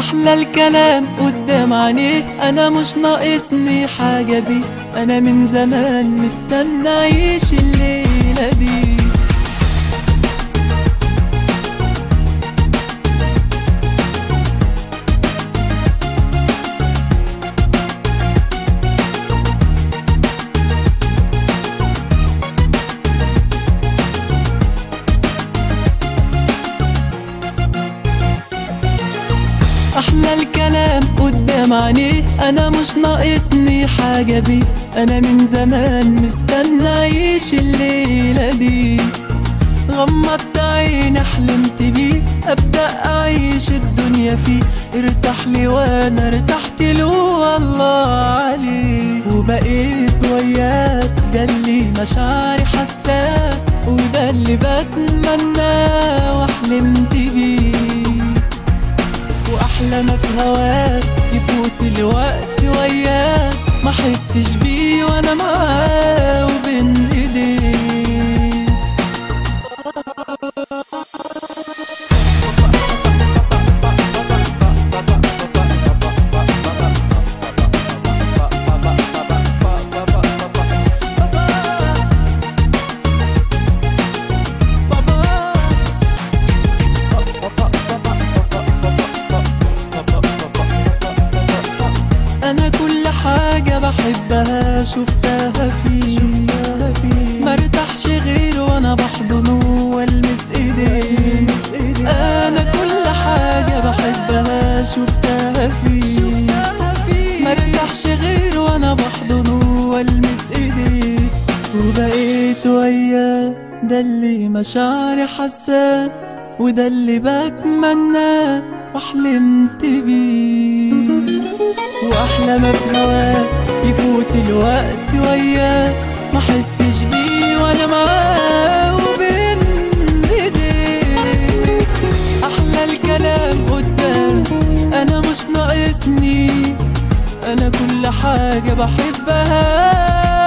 احلى الكلام قدام عينيه انا مش ناقصني حاجه بيه انا من زمان مستنى اعيش الليله دي احلى الكلام قدام عينيه انا مش ناقصني حاجه بيه انا من زمان مستنى اعيش الليله دي غمضت عيني حلمت بيه ابدا اعيش الدنيا فيه ارتاح لي وانا ارتحت له والله عليه وبقيت وياك جالي مشاعري حساه وده اللي بتمناه وحلمت بيه واحلى ما في هواك يفوت الوقت وياك ما احسش بيه وانا معاه وبين ايديه انا كل حاجة بحبها شفتها فيه مرتاحش غير وانا بحضنه والمس ايديه انا كل حاجة بحبها شفتها فيه مرتاحش غير وانا بحضنه والمس ايديه وبقيت وياه ده اللي مشاعري حساه وده اللي بتمناه وحلمت بيه واحلى ما في هواك يفوت الوقت وياك ما احسش بيه وانا معاه وبين ايديك احلى الكلام قدام انا مش ناقصني انا كل حاجه بحبها